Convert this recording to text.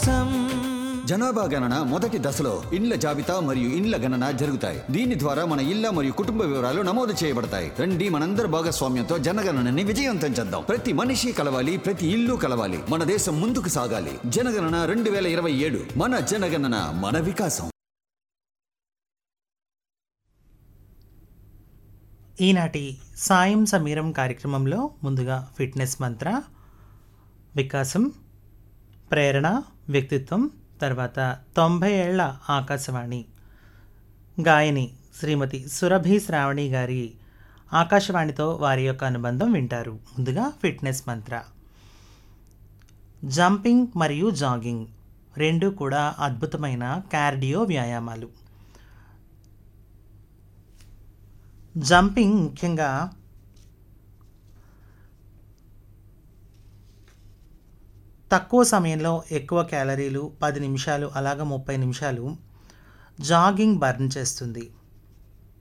వికాసం జనాభా గణన మొదటి దశలో ఇండ్ల జాబితా మరియు ఇండ్ల గణన జరుగుతాయి దీని ద్వారా మన ఇళ్ల మరియు కుటుంబ వివరాలు నమోదు చేయబడతాయి రండి మనందరి భాగస్వామ్యంతో జనగణనని విజయవంతం చేద్దాం ప్రతి మనిషి కలవాలి ప్రతి ఇల్లు కలవాలి మన దేశం ముందుకు సాగాలి జనగణన రెండు వేల ఇరవై ఏడు మన జనగణన మన వికాసం ఈనాటి సాయం సమీరం కార్యక్రమంలో ముందుగా ఫిట్నెస్ మంత్ర వికాసం ప్రేరణ వ్యక్తిత్వం తర్వాత తొంభై ఏళ్ల ఆకాశవాణి గాయని శ్రీమతి సురభి శ్రావణి గారి ఆకాశవాణితో వారి యొక్క అనుబంధం వింటారు ముందుగా ఫిట్నెస్ మంత్ర జంపింగ్ మరియు జాగింగ్ రెండు కూడా అద్భుతమైన కార్డియో వ్యాయామాలు జంపింగ్ ముఖ్యంగా తక్కువ సమయంలో ఎక్కువ క్యాలరీలు పది నిమిషాలు అలాగ ముప్పై నిమిషాలు జాగింగ్ బర్న్ చేస్తుంది